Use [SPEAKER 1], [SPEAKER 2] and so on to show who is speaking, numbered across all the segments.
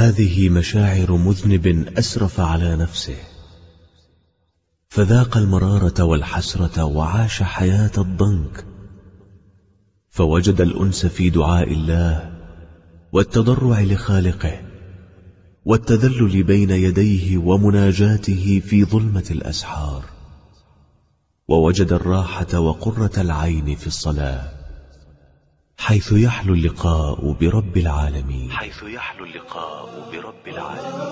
[SPEAKER 1] هذه مشاعر مذنب أسرف على نفسه فذاق المرارة والحسرة وعاش حياة الضنك فوجد الأنس في دعاء الله والتضرع لخالقه والتذلل بين يديه ومناجاته في ظلمة الأسحار ووجد الراحة وقرة العين في الصلاة حيث يحلو اللقاء برب العالمين
[SPEAKER 2] حيث يحلو اللقاء برب العالمين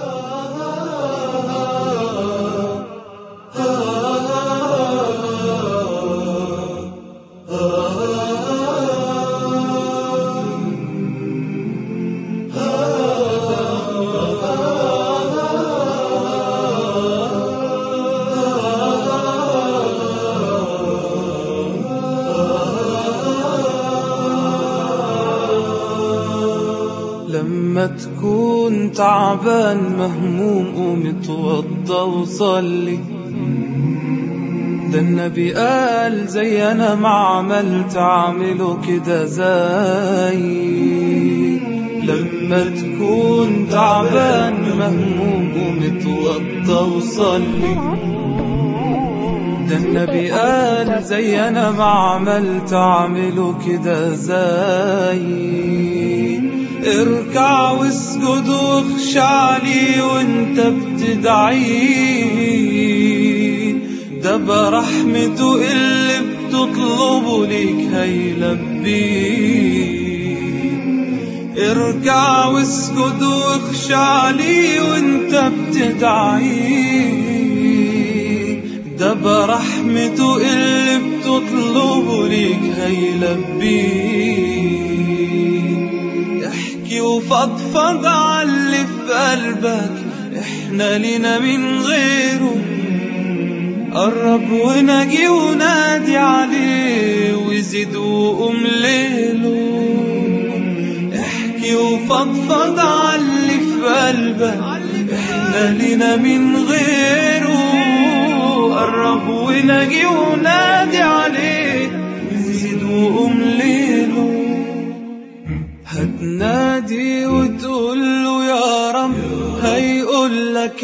[SPEAKER 3] لما تكون تعبان مهموم قوم اتوضى وصلي ده النبي قال زي انا ما عملت اعمله كده زي لما تكون تعبان مهموم قوم اتوضى وصلي ده النبي قال زي انا ما عملت اعمله كده زي اركع واسجد واخشع لي وانت بتدعيه ده برحمته اللي بتطلبه ليك هيلبيه اركع واسجد واخشع لي وانت بتدعيه ده برحمته اللي بتطلبه ليك هيلبيه احكي وفضفض علي في قلبك احنا لينا من غيره قرب ونجي ونادي عليه وزيد وقوم ليله احكي وفضفض علي في قلبك احنا لينا من غيره قرب ونجي ونادي عليه وزيد وقوم ليله هتنادي وتقول له يا رب هيقول لك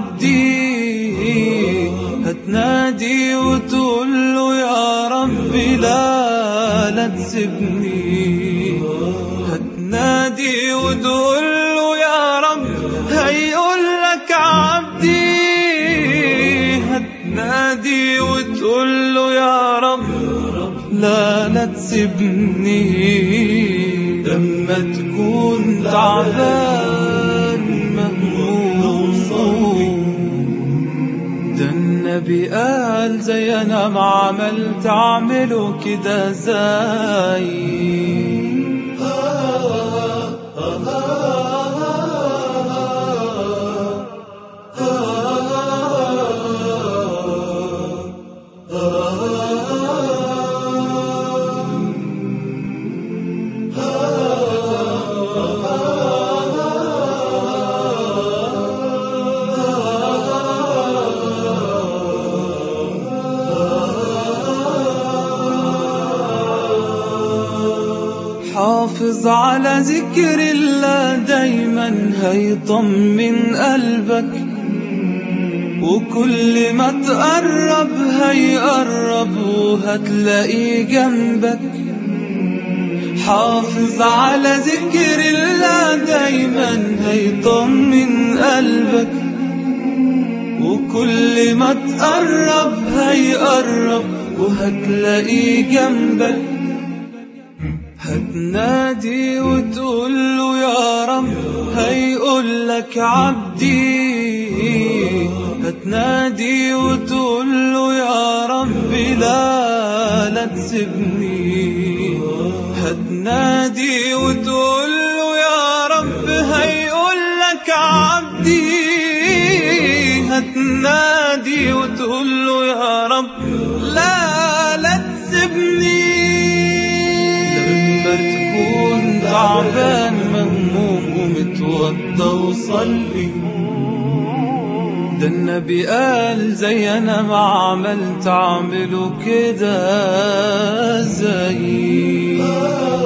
[SPEAKER 3] عبدي هتنادي وتقول له يا رب لا لا تسيبني هتنادي وتقول له يا رب هيقول لك عبدي هتنادي وتقول له يا رب لا لا تسيبني لما تكون تعبان مهموم ده النبي قال زي انا ما عملت اعمله كده زي حافظ على ذكر الله دايما هيطمن قلبك وكل ما تقرب هيقرب وهتلاقيه جنبك حافظ على ذكر الله دايما هيطمن قلبك وكل ما تقرب هيقرب وهتلاقيه جنبك هتنادي وتقول له يا رب هيقول لك عبدي هتنادي وتقول له يا رب لا لا تسيبني هتنادي وتقول له يا رب هيقول لك عبدي هتنادي وتقول له يا رب لا لا تسيبني لما تكون تعبان مهموم ومتوضى وصلي ده النبي قال زي انا ما عملت اعمله كده زي